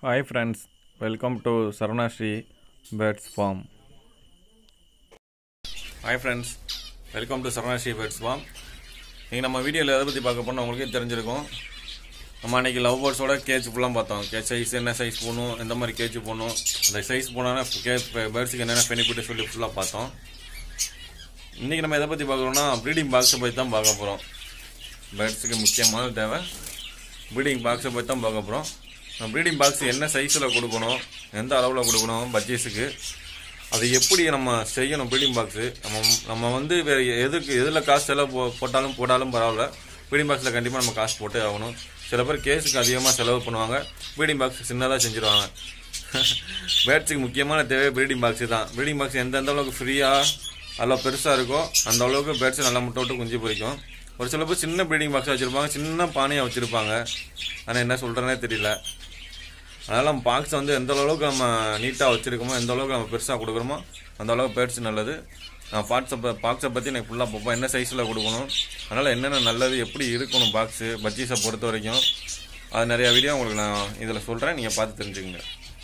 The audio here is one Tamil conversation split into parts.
hi friends welcome to Saravanasri birds farm hi friends welcome to Saravanasri birds farm நீங்கள் நம்ம வீடியோவில் எதை பற்றி பார்க்க போனால் உங்களுக்கே தெரிஞ்சிருக்கும் நம்ம அன்றைக்கி லவ் பேர்ட்ஸோட கேஜ் ஃபுல்லாக பார்த்தோம் கேஜ் சைஸ் என்ன சைஸ் போகணும் எந்த மாதிரி கேஜ் போகணும் அந்த சைஸ் போனோன்னா கேஜ் பேர்ட்ஸுக்கு என்னென்ன பெனிஃபிட் சொல்லி ஃபுல்லாக பார்த்தோம் இன்றைக்கி நம்ம எதை பற்றி பார்க்குறோம்னா ப்ரீடிங் பாக்ஸை பற்றி தான் பார்க்க போகிறோம் பேர்ட்ஸுக்கு முக்கியமான தேவை ப்ரீடிங் பாக்ஸை பற்றி தான் பார்க்க போகிறோம் ப்ரீடிங் பாக்ஸ் என்ன சைஸில் கொடுக்கணும் எந்த அளவில் கொடுக்கணும் பட்ஜெட்ஸுக்கு அது எப்படி நம்ம செய்யணும் ப்ரீடிங் பாக்ஸு நம்ம நம்ம வந்து வேறு எதுக்கு எதில் காசு செலவு போ போட்டாலும் போடாலும் பரவாயில்ல ப்ரீடிங் பாக்ஸில் கண்டிப்பாக நம்ம காசு போட்டே ஆகணும் சில பேர் கேஸுக்கு அதிகமாக செலவு பண்ணுவாங்க ப்ரீடிங் பாக்ஸ் சின்னதாக செஞ்சுருவாங்க பேர்ட்ஸுக்கு முக்கியமான தேவை ப்ரீடிங் பாக்ஸு தான் ப்ரீடிங் பாக்ஸ் எந்தெந்த அளவுக்கு ஃப்ரீயாக நல்லா பெருசாக இருக்கோ அந்த அளவுக்கு பேர்ட்ஸ் நல்லா முட்டை விட்டு குஞ்சு பொரிக்கும் ஒரு சில பேர் சின்ன ப்ரீடிங் பாக்ஸ் வச்சுருப்பாங்க சின்ன பானையாக வச்சுருப்பாங்க ஆனால் என்ன சொல்கிறேனே தெரியல அதனால் நம்ம பாக்ஸை வந்து எந்த அளவுக்கு நம்ம நீட்டாக வச்சுருக்கோமோ எந்த அளவுக்கு நம்ம பெருசாக கொடுக்குறோமோ அந்த அளவுக்கு பேர்ட்ஸ் நல்லது நான் பாக்ஸை பாக்ஸை பற்றி எனக்கு ஃபுல்லாக பார்ப்போம் என்ன சைஸில் கொடுக்கணும் அதனால் என்னென்ன நல்லது எப்படி இருக்கணும் பாக்ஸு பஜ்ஜீஸை பொறுத்த வரைக்கும் அது நிறையா வீடியோ உங்களுக்கு நான் இதில் சொல்கிறேன் நீங்கள் பார்த்து தெரிஞ்சுக்கங்க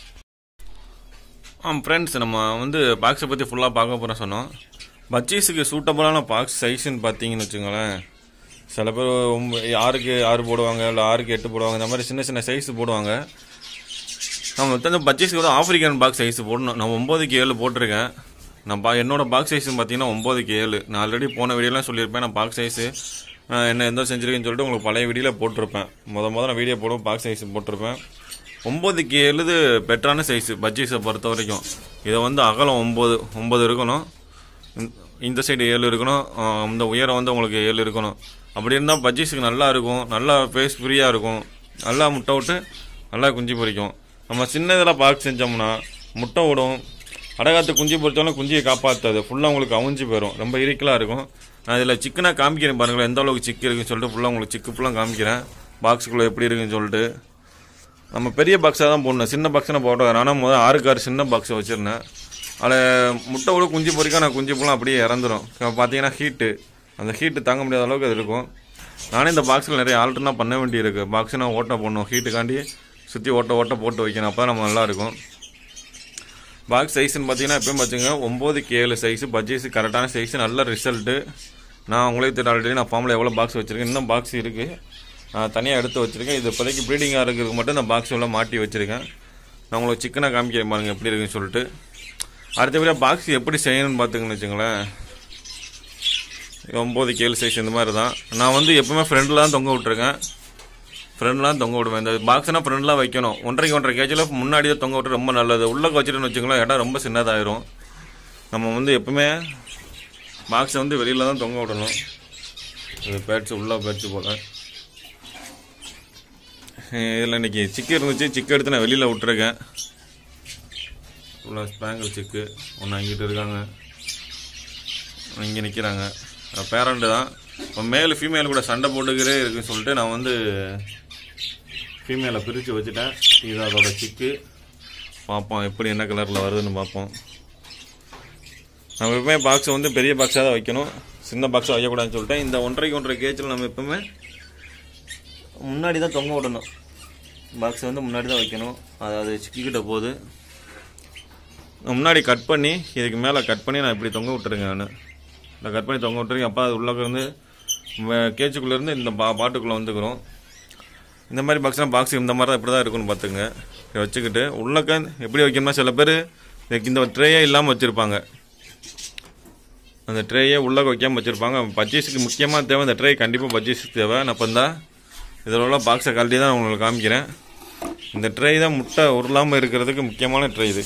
ஆ ஃப்ரெண்ட்ஸ் நம்ம வந்து பாக்ஸை பற்றி ஃபுல்லாக பார்க்க போகிறோம் சொன்னோம் பச்சீஸுக்கு சூட்டபுளான பாக்ஸ் சைஸ்ன்னு பார்த்தீங்கன்னு வச்சுக்கோங்களேன் சில பேர் ஒம்ப ஆறுக்கு ஆறு போடுவாங்க இல்லை ஆறுக்கு எட்டு போடுவாங்க இந்த மாதிரி சின்ன சின்ன சைஸ் போடுவாங்க நம்ம வந்து பச்சீஸுக்கு வந்து ஆஃப்ரிக்கன் பாக்ஸ் சைஸ் போடணும் நான் ஒம்போதுக்கு ஏழு போட்டிருக்கேன் நான் பா என்னோட பாக்ஸ் சைஸ் பார்த்தீங்கன்னா ஒம்போதுக்கு ஏழு நான் ஆல்ரெடி போன வீடியோலாம் சொல்லியிருப்பேன் நான் பாக்ஸ் சைஸு என்ன எந்த செஞ்சுருக்கேன்னு சொல்லிட்டு உங்களுக்கு பழைய வீடியோவில் போட்டிருப்பேன் முத முத நான் வீடியோ போடுவோம் பாக்ஸ் சைஸ் போட்டிருப்பேன் ஒம்போதுக்கு ஏழுது பெட்டரான சைஸு பஜ்ஜீஸை பொறுத்த வரைக்கும் இதை வந்து அகலம் ஒம்பது ஒம்பது இருக்கணும் இந்த- இந்த சைடு ஏழு இருக்கணும் ஆ, இந்த உயரம் வந்து உங்களுக்கு ஏழு இருக்கணும் அப்படி இருந்தால் பஜ்ஜீஸுக்கு நல்லா இருக்கும் நல்லா ஃபேஸ் ஃப்ரீயாக இருக்கும் நல்லா முட்டை விட்டு நல்லா குஞ்சு பொரிக்கும் நம்ம சின்ன இதில் பாக்ஸ் செஞ்சோம்னா முட்டை விடும் அடகாத்து குஞ்சு பொரிச்சாலும் குஞ்சியை காப்பாற்றாது ஃபுல்லாக உங்களுக்கு அவிஞ்சு போயிடும் ரொம்ப இரிக்கலாக இருக்கும் நான் இதில் சிக்கனாக காமிக்கிறேன் பாருங்களேன் எந்த அளவுக்கு சிக்கு இருக்குன்னு சொல்லிட்டு ஃபுல்லாக உங்களுக்கு சிக்கு ஃபுல்லாக காமிக்கிறேன் பாக்ஸுக்குள்ளே எப்படி இருக்குன்னு சொல்லிட்டு நம்ம பெரிய பாக்ஸாக தான் போடணும் சின்ன பாக்ஸ்னால் போட வேறு ஆனால் முதல் ஆறுக்கு ஆறு சின்ன பாக்ஸை வச்சுருந்தேன் அதில் முட்டை விட குஞ்சு பொறிக்க நான் குஞ்சு ஃபுல்லாக அப்படியே இறந்துரும் இப்போ பார்த்தீங்கன்னா ஹீட்டு அந்த ஹீட்டு தாங்க முடியாத அளவுக்கு அது இருக்கும் நானே இந்த பாக்ஸில் நிறைய ஆல்டர்னா பண்ண வேண்டியிருக்கு பாக்ஸை நான் ஓட்ட போடணும் ஹீட்டுக்காண்டி சுற்றி ஓட்ட ஓட்ட போட்டு வைக்கணும் அப்போ நம்ம நல்லா இருக்கும் பாக்ஸ் சைஸ்னு பார்த்தீங்கன்னா எப்பயும் பார்த்துங்க ஒம்போதுக்கு ஏழு சைஸு பட்ஜெட்ஸு கரெக்டான சைஸு நல்ல ரிசல்ட்டு நான் உங்களுக்கு தெரியும் ஆல்ரெடி நான் ஃபார்மில் எவ்வளோ பாக்ஸ் வச்சுருக்கேன் இன்னும் பாக்ஸ் இருக்குது நான் தனியாக எடுத்து வச்சுருக்கேன் இது இப்போதைக்கு ப்ரீடிங்காக இருக்கிறதுக்கு மட்டும் இந்த பாக்ஸ் உள்ள மாட்டி வச்சுருக்கேன் நான் உங்களுக்கு சிக்கனாக காமிக்கிறேன் பாருங்க எப்படி இருக்குன்னு சொல்லிட்டு அடுத்தபடியாக பாக்ஸ் எப்படி செய்யணும்னு பார்த்துங்கன்னு வச்சுங்களேன் ஒம்பது கேழு சைஸ் இந்த மாதிரி தான் நான் வந்து எப்பவுமே ஃப்ரெண்டில் தான் தொங்க விட்ருக்கேன் ஃப்ரெண்ட்லாம் தொங்க விடுவேன் இந்த பாக்ஸ்னால் ஃப்ரெண்ட்லாம் வைக்கணும் ஒன்றரைக்கு ஒன்றரை கேஜில் முன்னாடி தான் தொங்க விட்டு ரொம்ப நல்லது உள்ளே வச்சுட்டுன்னு வச்சுங்களேன் இடம் ரொம்ப சின்னதாயிரும் நம்ம வந்து எப்பவுமே பாக்ஸை வந்து வெளியில் தான் தொங்க விடணும் இது பேட்ஸ் உள்ளே பேட்ஸ் போல் இதில் இன்னைக்கு சிக்கு இருந்துச்சு சிக்கு எடுத்து நான் வெளியில் விட்டுருக்கேன் ஃபுல்லாக ஸ்பேங்கிள் சிக்கு ஒன்று அங்கிட்டு இருக்காங்க இங்கே நிற்கிறாங்க பேரண்ட்டு தான் இப்போ மேல் ஃபீமேல் கூட சண்டை போட்டுக்கிறே இருக்குன்னு சொல்லிட்டு நான் வந்து ஃபீமேலை பிரித்து வச்சுட்டேன் இது அதோட சிக்கு பார்ப்போம் எப்படி என்ன கலரில் வருதுன்னு பார்ப்போம் நம்ம எப்பவுமே பாக்ஸை வந்து பெரிய பாக்ஸாக தான் வைக்கணும் சின்ன பாக்ஸாக வைக்கக்கூடாதுன்னு சொல்லிட்டேன் இந்த ஒன்றரைக்கு ஒன்றரை கேஜில் நம்ம எப்பவுமே முன்னாடி தான் தொங்க விடணும் பாக்ஸை வந்து முன்னாடி தான் வைக்கணும் அதாவது சிக்கிக்கிட்ட போகுது நான் முன்னாடி கட் பண்ணி இதுக்கு மேலே கட் பண்ணி நான் இப்படி தொங்க விட்டுருங்க நான் இந்த கட் பண்ணி தொங்க விட்டுருக்கேன் அப்போ அது உள்ளே இருந்து கேஜுக்குள்ளேருந்து இந்த பா பாட்டுக்குள்ளே வந்துக்கிறோம் இந்த மாதிரி பாக்ஸ்னால் பாக்ஸ் இந்த மாதிரி தான் இப்படி தான் இருக்குன்னு பார்த்துங்க இதை வச்சுக்கிட்டு உள்ளக்க எப்படி வைக்கணும்னா சில பேர் இந்த ட்ரேயே இல்லாமல் வச்சுருப்பாங்க அந்த ட்ரேயே உள்ளே வைக்காமல் வச்சுருப்பாங்க பர்ச்சேஸுக்கு முக்கியமாக தேவை இந்த ட்ரே கண்டிப்பாக பர்ச்சேஸுக்கு தேவை நான் இப்போ தான் இதில் உள்ள பாக்ஸை கழட்டி தான் உங்களுக்கு காமிக்கிறேன் இந்த ட்ரே தான் முட்டை உருளாமல் இருக்கிறதுக்கு முக்கியமான ட்ரே இது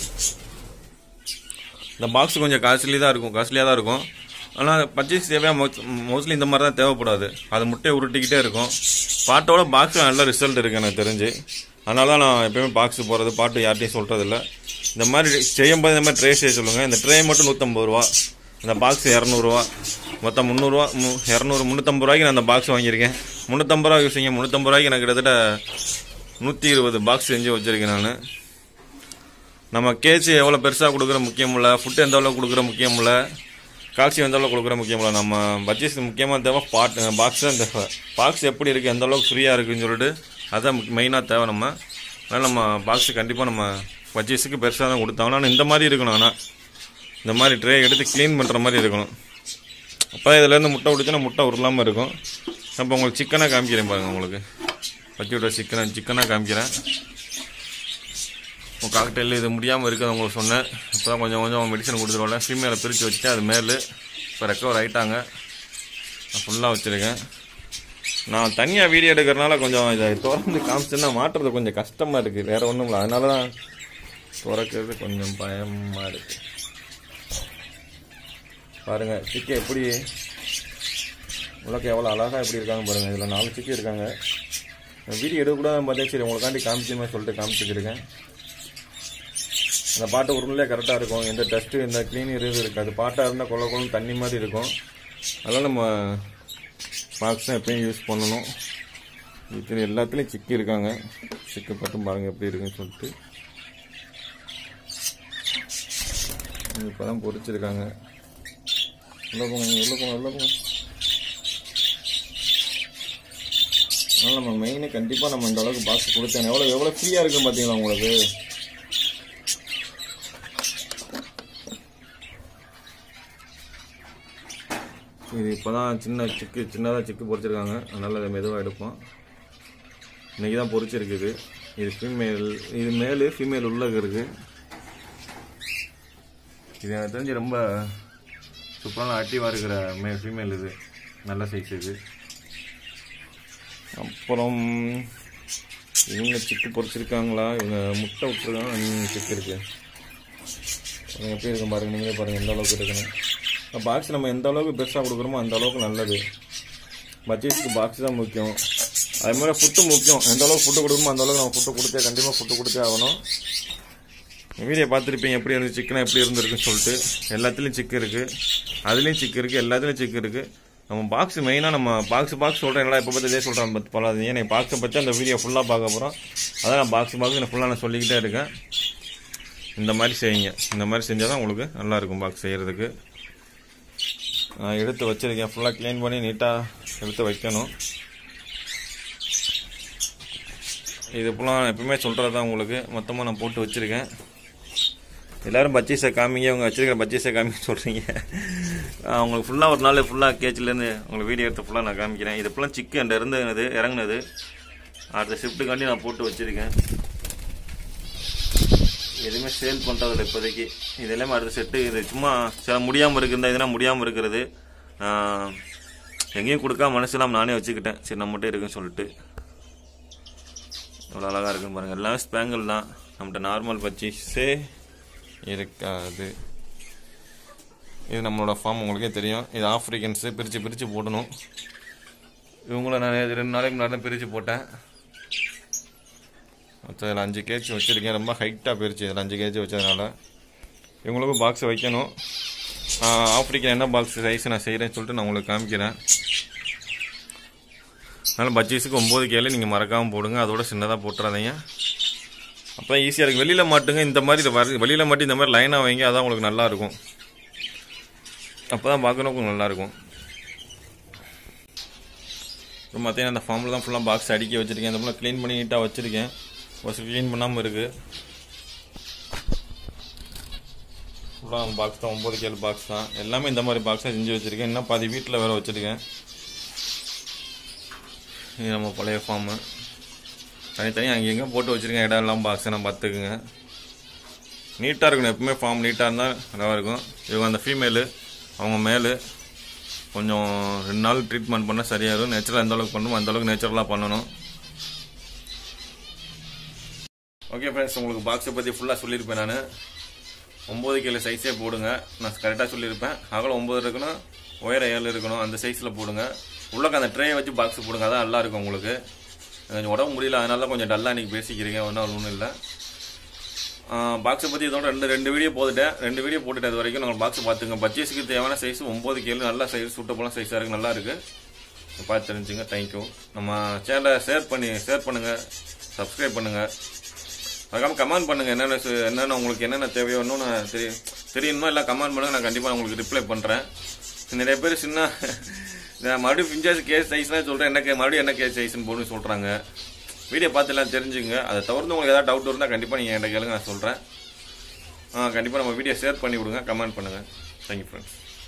இந்த பாக்ஸ் கொஞ்சம் காஸ்ட்லி தான் இருக்கும் காஸ்ட்லியாக தான் இருக்கும் ஆனால் பர்ச்சேஸ் தேவையாக மோஸ்ட்லி இந்த மாதிரி தான் தேவைப்படாது அது முட்டையை உருட்டிக்கிட்டே இருக்கும் பாட்டோட பாக்ஸ் நல்ல ரிசல்ட் இருக்குது எனக்கு தெரிஞ்சு அதனால தான் நான் எப்பயுமே பாக்ஸ் போகிறது பாட்டு யார்ட்டையும் சொல்கிறதில்ல இந்த மாதிரி செய்யும்போது இந்த மாதிரி ட்ரே செய்ய சொல்லுங்கள் இந்த ட்ரே மட்டும் நூற்றம்பது ரூபா இந்த பாக்ஸ் இரநூறுவா மொத்தம் முந்நூறுரூவா மு இரநூறு முந்நூற்றம்பது ரூபாய்க்கு நான் அந்த பாக்ஸ் வாங்கியிருக்கேன் முந்நூற்றம்பது ரூபா யூஸ் செய்யுங்க முந்நூற்றம்பது ரூபாய்க்கு எனக்கு கிட்டத்தட்ட நூற்றி இருபது பாக்ஸ் செஞ்சு வச்சுருக்கேன் நான் நம்ம கேஜி எவ்வளோ பெருசாக கொடுக்குற முக்கியம் இல்லை ஃபுட்டு எந்த அளவுக்கு கொடுக்குற முக்கியம் இல்லை கால்சியம் எந்த அளவுக்கு கொடுக்குற முக்கியம் இல்லை நம்ம பட்ஜெட் முக்கியமாக தேவை பாட் பாக்ஸ் தான் தேவை பாக்ஸ் எப்படி இருக்குது எந்த அளவுக்கு ஃப்ரீயாக இருக்குன்னு சொல்லிட்டு அதான் மெயினாக தேவை நம்ம அதனால் நம்ம பாக்ஸு கண்டிப்பாக நம்ம பர்ச்சேஸுக்கு பெருசாக தான் கொடுத்தாங்க ஆனால் இந்த மாதிரி இருக்கணும் ஆனால் இந்த மாதிரி ட்ரே எடுத்து க்ளீன் பண்ணுற மாதிரி இருக்கணும் அப்போ இதுலேருந்து முட்டை உடிச்சுன்னா முட்டை உருளாமல் இருக்கும் அப்போ உங்களுக்கு சிக்கனாக காமிக்கிறேன் பாருங்கள் உங்களுக்கு வச்சு விட்ற சிக்கனை சிக்கனாக காமிக்கிறேன் உங்கள் காக்டெயில் இது முடியாமல் இருக்குது உங்களுக்கு சொன்னேன் இப்போ தான் கொஞ்சம் கொஞ்சம் மெடிசன் கொடுத்துருவோம்ல ஃபீமேலை பிரித்து வச்சுட்டு அது மேலே இப்போ ரெக்கவர் ஆகிட்டாங்க நான் ஃபுல்லாக வச்சுருக்கேன் நான் தனியாக வீடியோ எடுக்கிறனால கொஞ்சம் இதை திறந்து காமிச்சுன்னா மாட்டுறது கொஞ்சம் கஷ்டமாக இருக்குது வேறு ஒன்றும் இல்லை அதனால தான் திறக்கிறது கொஞ்சம் பயமாக இருக்குது பாருங்கள் சிக்கி எப்படி உலக எவ்வளோ அழகாக எப்படி இருக்காங்க பாருங்கள் இதில் நாலு சிக்கி இருக்காங்க வீடியோ எடுக்கக்கூடாது பார்த்தா சரி உங்களுக்காண்டி காமிச்சுமே சொல்லிட்டு காமிச்சிருக்கேன் அந்த பாட்டு உருளையே கரெக்டாக இருக்கும் எந்த டஸ்ட்டு எந்த க்ளீனிங் இது இருக்காது பாட்டாக இருந்தால் கொள்ள கொள்ள தண்ணி மாதிரி இருக்கும் அதெல்லாம் நம்ம பாக்ஸ் தான் எப்பயும் யூஸ் பண்ணணும் இது எல்லாத்துலேயும் சிக்கி இருக்காங்க சிக்கு பட்டும் பாருங்கள் எப்படி இருக்குன்னு சொல்லிட்டு இப்போ தான் பொரிச்சிருக்காங்க உள்ள போங்க நீங்க உள்ள போங்க உள்ள போங்க அதனால் நம்ம மெயினு கண்டிப்பாக நம்ம இந்த அளவுக்கு பாக்ஸ் கொடுத்தேன் எவ்வளோ எவ்வளோ ஃப்ரீயாக இருக்குன்னு பார்த்தீங்களா உங்களுக்கு இது இப்போ தான் சின்ன சிக்கு சின்னதாக சிக்கு பொரிச்சிருக்காங்க அதனால் அதை மெதுவாக எடுப்போம் இன்றைக்கி தான் பொரிச்சிருக்குது இது ஃபீமேல் இது மேலு ஃபீமேல் உள்ள இருக்குது இது எனக்கு தெரிஞ்சு ரொம்ப சூப்பரான ஆக்டிவாக இருக்கிற மே ஃபீமேல் இது நல்ல சைஸ் இது அப்புறம் இவங்க சிக்கு பொரிச்சிருக்காங்களா இவங்க முட்டை விட்டுருக்காங்க இன்னும் சிக்கு இருக்கு அது எப்படி இருக்கும் பாருங்க நீங்களே பாருங்க எந்த அளவுக்கு இருக்குன்னு பாக்ஸ் நம்ம எந்த அளவுக்கு பெருசாக கொடுக்குறோமோ அந்த அளவுக்கு நல்லது பட்ஜெட்க்கு பாக்ஸ் தான் முக்கியம் அதே மாதிரி ஃபுட்டு முக்கியம் எந்த அளவுக்கு ஃபுட்டு கொடுக்குமோ அந்த அளவுக்கு நம்ம ஃபுட்டு கொடுத்தே கண்டிப்பாக ஃபுட்டு கொடுத்தே ஆகணும் வீடியோ பார்த்துருப்பீங்க எப்படி இருந்து சிக்கன் எப்படி இருந்திருக்குன்னு சொல்லிட்டு எல்லாத்துலேயும் சிக்கு இருக்குது அதுலேயும் சிக்கு இருக்குது எல்லாத்துலேயும் சிக்கு இருக்குது நம்ம பாக்ஸ் மெயினாக நம்ம பாக்ஸ் பாக்ஸ் சொல்கிறேன் எல்லாம் இப்போ பற்றி இதே சொல்கிறேன் பத்து பலாது ஏன்னா பாக்ஸை பற்றி அந்த வீடியோ ஃபுல்லாக பார்க்க போகிறோம் அதான் நான் பாக்ஸ் பாக்ஸ் நான் ஃபுல்லாக நான் சொல்லிக்கிட்டே இருக்கேன் இந்த மாதிரி செய்யுங்க இந்த மாதிரி செஞ்சால் தான் உங்களுக்கு நல்லாயிருக்கும் பாக்ஸ் செய்கிறதுக்கு நான் எடுத்து வச்சுருக்கேன் ஃபுல்லாக க்ளீன் பண்ணி நீட்டாக எடுத்து வைக்கணும் இது ஃபுல்லாக எப்பவுமே சொல்கிறது தான் உங்களுக்கு மொத்தமாக நான் போட்டு வச்சுருக்கேன் எல்லாரும் பச்சீஸை காமிங்க அவங்க வச்சிருக்கிற பச்சீஸை காமிக்க சொல்கிறீங்க அவங்களுக்கு ஃபுல்லாக ஒரு நாள் ஃபுல்லாக கேச்சிலேருந்து உங்களுக்கு வீடியோ எடுத்து ஃபுல்லாக நான் காமிக்கிறேன் இது ஃபுல்லாக சிக்கு அந்த இருந்தது இறங்குனது அடுத்த ஷிஃப்ட்டுக்காண்டி நான் போட்டு வச்சுருக்கேன் எதுவுமே சேல் பண்ணுறதில்ல இப்போதைக்கு இது எல்லாமே அடுத்த செட்டு இது சும்மா சில முடியாமல் இருக்கிறதா இதெல்லாம் முடியாமல் இருக்கிறது ஆஹ், எங்கேயும் கொடுக்காம மனசுலாம் நானே வச்சுக்கிட்டேன் சரி நம்மகிட்ட இருக்குன்னு சொல்லிட்டு எவ்வளோ அழகாக இருக்குன்னு பாருங்கள் எல்லாமே ஸ்பேங்கிள் தான் நம்மகிட்ட நார்மல் பச்சீஸே இருக்காது இது நம்மளோட ஃபார்ம் உங்களுக்கே தெரியும் இது ஆஃப்ரிக்கன்ஸு பிரித்து பிரித்து போடணும் இவங்கள நான் இது ரெண்டு நாளைக்கு முன்னாடி தான் பிரித்து போட்டேன் மொத்தம் இதில் அஞ்சு கேஜி வச்சுருக்கேன் ரொம்ப ஹைட்டாக போயிருச்சு இதில் அஞ்சு கேஜி வச்சதுனால இவங்களுக்கும் பாக்ஸ் வைக்கணும் ஆஹ், ஆஃப்ரிக்கன் என்ன பாக்ஸ் சைஸ் நான் செய்கிறேன்னு சொல்லிட்டு நான் உங்களுக்கு காமிக்கிறேன் அதனால் பச்சீஸுக்கு ஒம்பது கேளு நீங்கள் மறக்காமல் போடுங்க அதோட சின்னதாக போட்டுறாதீங்க அப்போ ஈஸியாக இருக்குது வெளியில் மாட்டுங்க இந்த மாதிரி இதை வர வெளியில் மாட்டி இந்த மாதிரி லைனாக வைங்க அதான் உங்களுக்கு நல்லாயிருக்கும் அப்போ தான் பார்க்கறதுக்கு நல்லாயிருக்கும் இப்போ பார்த்தீங்கன்னா அந்த ஃபார்மில் தான் ஃபுல்லாக பாக்ஸ் அடுக்கி வச்சுருக்கேன் இந்த ஃபுல்லாக க்ளீன் பண்ணி நீட்டாக வச்சுருக்கேன் ஒரு க்ளீன் பண்ணாமல் இருக்குது ஃபுல்லாக பாக்ஸ் தான் ஒம்பது கேள் பாக்ஸ் தான் எல்லாமே இந்த மாதிரி பாக்ஸாக செஞ்சு வச்சுருக்கேன் இன்னும் பாதி வீட்டில் வேறு வச்சுருக்கேன் இது நம்ம பழைய ஃபார்மு தனித்தனியாக அங்கங்கே போட்டு வச்சுருக்கேன் இடம் எல்லாம் பாக்ஸ் நான் பார்த்துக்குங்க நீட்டாக இருக்கணும் எப்பவுமே ஃபார்ம் நீட்டாக இருந்தால் நல்லா இருக்கும் இவங்க அந்த ஃபீமேலு அவங்க மேலு கொஞ்சம் ரெண்டு நாள் ட்ரீட்மெண்ட் பண்ணால் சரியாயிடும் நேச்சுரலாக எந்த அளவுக்கு பண்ணணுமோ அந்த அளவுக்கு நேச்சுரலாக பண்ணணும் ஓகே ஃப்ரெண்ட்ஸ் உங்களுக்கு பாக்ஸை பற்றி ஃபுல்லாக சொல்லியிருப்பேன் நான் ஒம்பது கிலோ சைஸே போடுங்க நான் கரெக்டாக சொல்லியிருப்பேன் அகலம் ஒம்பது இருக்கணும் உயரம் ஏழு இருக்கணும் அந்த சைஸில் போடுங்க உள்ளக்க அந்த ட்ரேயை வச்சு பாக்ஸ் போடுங்க அதான் நல்லா இருக்கும் உங்களுக்கு கொஞ்சம் உடம்பு முடியல அதனால தான் கொஞ்சம் டல்லாக இன்றைக்கி பேசிக்கிறீங்க ஒன்றும் ஒன்றும் இல்லை பாக்ஸை பற்றி இதோட ரெண்டு ரெண்டு வீடியோ போட்டுட்டேன் ரெண்டு வீடியோ போட்டுட்டு அது வரைக்கும் நம்ம பாக்ஸ் பார்த்துங்க பர்ச்சேஸுக்கு தேவையான சைஸ் ஒம்பது கேளு நல்ல சைஸ் சூட்டபுளான சைஸாக இருக்குது நல்லா இருக்குது பார்த்து தெரிஞ்சுங்க தேங்க்யூ நம்ம சேனலை ஷேர் பண்ணி ஷேர் பண்ணுங்கள் சப்ஸ்கிரைப் பண்ணுங்கள் அதுக்காக கமெண்ட் பண்ணுங்கள் என்னென்ன சு- என்னென்ன உங்களுக்கு என்னென்ன தேவையோ இன்னும் நான் தெரிய தெரியணுமோ இல்லை கமெண்ட் பண்ணுங்கள் நான் கண்டிப்பாக உங்களுக்கு ரிப்ளை பண்ணுறேன் நிறைய பேர் சின்ன நான் மறுபடியும் பிஞ்சாஸ் கேஸ் சைஸ்லாம் சொல்கிறேன் என்ன கே மறுபடியும் என்ன கேஸ் சைஸ்னு போட்டு சொல்கிறாங்க வீடியோ பார்த்து எல்லாம் தெரிஞ்சுங்க அதை தவிர்த்து உங்களுக்கு ஏதாவது டவுட் இருந்தால் கண்டிப்பாக நீங்கள் என்கிட்ட கேளுங்க நான் சொல்கிறேன் கண்டிப்பாக நம்ம வீடியோ ஷேர் பண்ணி விடுங்க கமெண்ட் பண்ணுங்கள் தேங்க்யூ ஃப்ரெண்ட்ஸ்